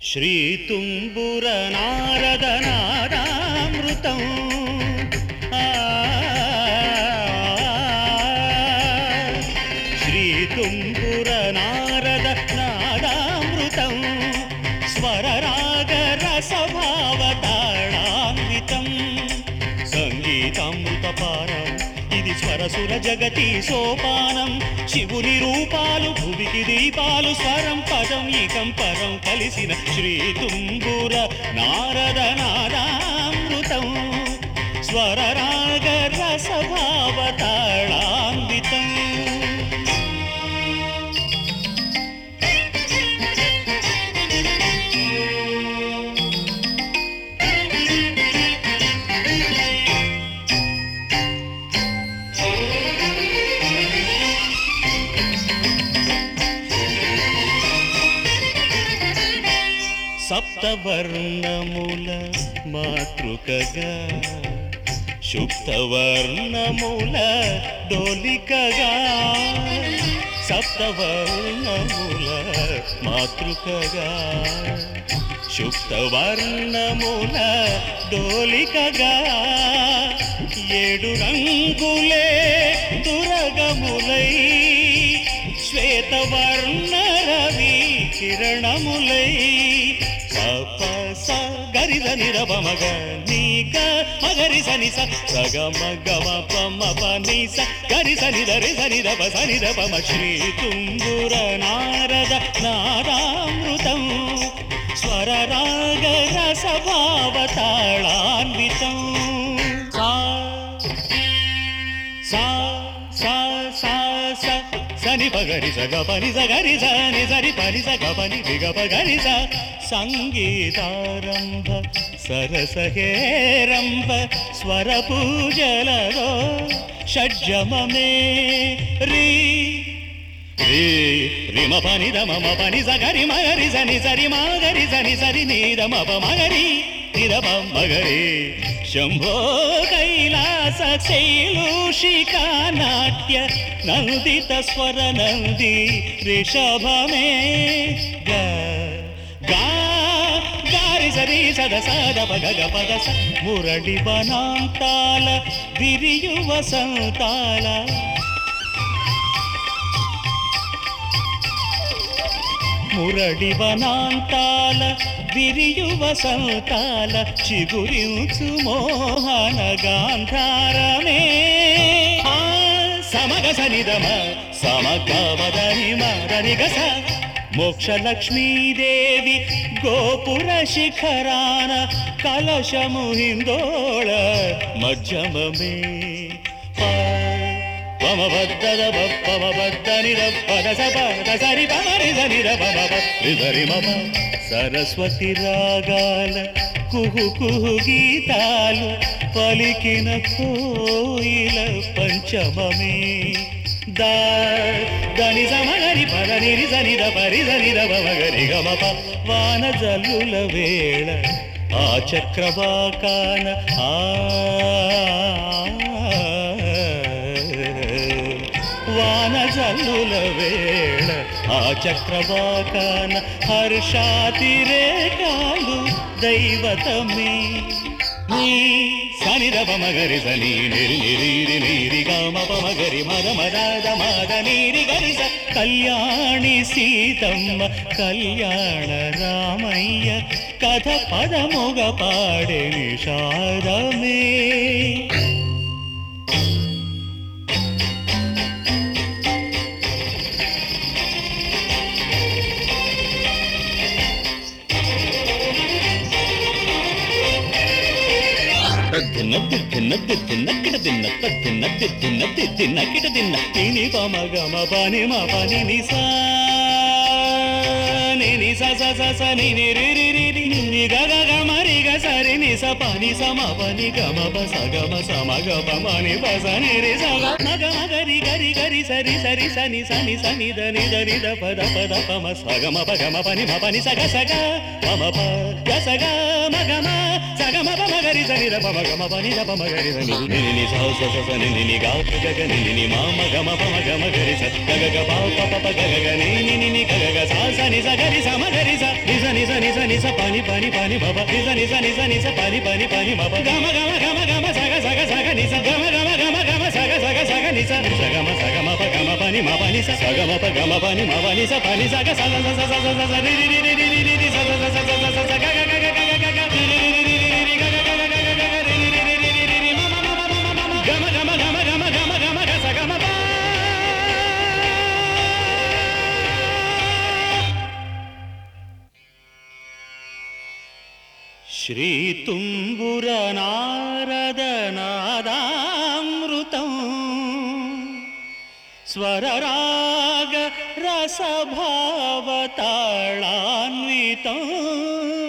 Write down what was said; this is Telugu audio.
శ్రీతుంబుర నారద నారామృతం శ్రీతుంబుర నారద నాదామృతం స్వరరాగ రసభావతాళాన్వితం సంగీతామృత పారం ఇది స్వరసుర జగతి సోపానం శివుని రూపాలు భువికి దీపాలు స్వరం పదం ఇకం పరం కలిసిన శ్రీ తుంబుర నారద నారామృతం స్వరరాగ రసభావతాళాన్వితం సప్తవర్ణముల మాతృకగా శుక్తవర్ణముల డోలికగా సప్తవర్ణముల మాతృకగా శుక్తవర్ణముల డోలికగా ఏడు రంగులే దురగములై శ్వేతవర్ణ రవి కిరణములై సప స గరిద నిరవ మగ నీక మగరి సని స సగ మగ మ ప మ ప ని స గరి సని దరి సని దప సని దప మ శ్రీ తుంగుర నారద నారామృతం స్వర రాగ రస భావతాళాన్వితం సా సా సా సా స సని పగరి సగ పని సగరి సని సరి పని సగ పని దిగ పగరి స సంగీతారంభ సరసహేరంభ స్వర పూజలలో షడ్జమమే రీ రీ రిమ పని దమ మ పని సగరి మగరి సని సరి మాగరి సని సరి నీరమ ప మగరి నిరమ మగరి శంభో కైలాస శైలూషికా నాట్య నందిత స్వర నంది రిషభమే గ గా గారి సరి సద సద పగ గ పద స మురడి వనాంతాల విరియువ సంతాల మురడి వనాంతాల విరియువ సంతాల చిగురించు మోహన గాంధారమే ఆ సమగ సనిదమ సమగవదని మదని గస మోక్షలక్ష్మీదేవి గోపుర శిఖరాన కలశము హిందోళ మధ్యమమే పా పమబద్దద పమబద్దని పద సపద సరి పమరి సరి పమ సరి మమ సరస్వతి రాగాల కుహు కుహు గీతాలు పలికిన కోయిల పంచమమే దా దని సమగరి పద నిరి సని ద పరి సని ద మగరి గమప వాన జల్లుల వేళ ఆ చక్రవాకాన ఆ వాన జల్లుల వేళ ఆ చక్రవాకాన హర్షాతిరేకాలు దైవతమే నీ సనిరవ మగరి సని నిరి నిరి నీరి గమ మగరి మద మద మద నీరి గరి స కళ్యాణి సీతమ్మ కళ్యాణ రామయ్య కథ పదముగ పాడే నిషాదమే తిన్న తిన్న తిన్న కిట తిన్న తిన్న తిన్న తిన్న కిట తిన్న తిని పమ గమ పని మా పని నిసా ని స స స స ని ని రి రి రి రి ని ని గ గ గ మ రి గ సరి ని స పని సమ పని గమ ప స గమ సమ గమ మని ప స ని రి స గ మ గ మ గరి గరి గరి సరి సరి సని సని సని ద ని ద ని ద ప ద ప ద ప మ స గ మ ప గ మ ప ని మ ప ని స గ స గ మ మ ప గ స గ మ గ మ స గ మ ప మ గ రి స ని ద ప మ గ మ ప ని ద ప మ గ రి స ని ని ని ని స స స స ని ని ని గ గ గ గ ని ని ని మ మ గ మ ప మ గ మ గ రి స గ గ గ ప ప ప ప గ గ గ ని ని ని ని గ గ గ స స ని స గ రి స మ గ రి స ని స ని స ని స ని స ప ని ప ని ప ని మ ప ని స ని స ని స ని స ప ని ప ని ప ని మ ప గ మ గ మ గ మ గ మ స గ స గ స గ ని స గ మ గ మ గ మ గ మ స గ స గ స గ ని స ని స గ మ స గ మ ప గ మ ప ని మ ప ని స స గ మ ప గ మ ప ని మ ప ని స ప ని స గ స స స స స స స రి రి రి రి రి రి రి రి స స స స స స స స గ గ గ గ గ గ గ రి రి రి రి రి రి రి గ గ గ గ గ గ గ రి రి రి రి రి రి రి రి మ మ మ మ మ మ మ గ మ గ మ గ మ గ మ గ మ గ మ గ స గ మ ప శ్రీతుంబురనారదనాదామృతం స్వరరాగ రసభావతాళాన్వితం